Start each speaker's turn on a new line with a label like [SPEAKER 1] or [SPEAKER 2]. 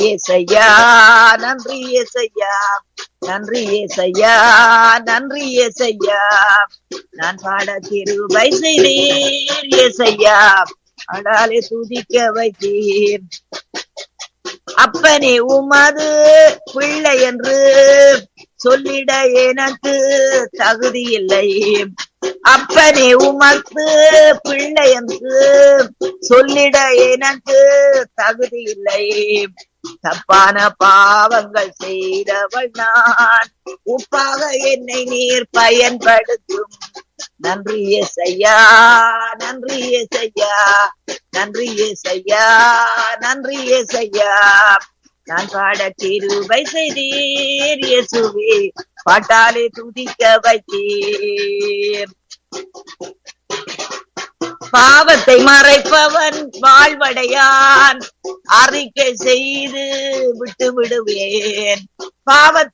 [SPEAKER 1] ஏசையா நன்றி ஏசையா நன்றி ஏசையா நன்றி ஏசையா நான் பாட திருவை செய்தீர் ஏசையா அடாலே துதிக்க வைத்தீர் அப்பனே உமது பிள்ளை என்று சொல்லிட எனக்கு தகுதி இல்லை அப்பனே உமக்கு பிள்ளை என்று சொல்லிட எனக்கு தகுதி இல்லை தப்பான பாவங்கள் செய்தவள் நான் உப்பாக என்னை நீர் பயன்படுத்தும் நன்றி ஏசையா நன்றி ஏசையா நன்றி ஏசையா நன்றி ஏசையா நான் பாட திருவை செய்தீர் இயேசுவே பாட்டாலே துதிக்க வைத்தீர் பாவத்தை மறைப்பவன் வாழ்வடையான் அறிக்கை செய்து விட்டு விடுவேன் பாவத்தை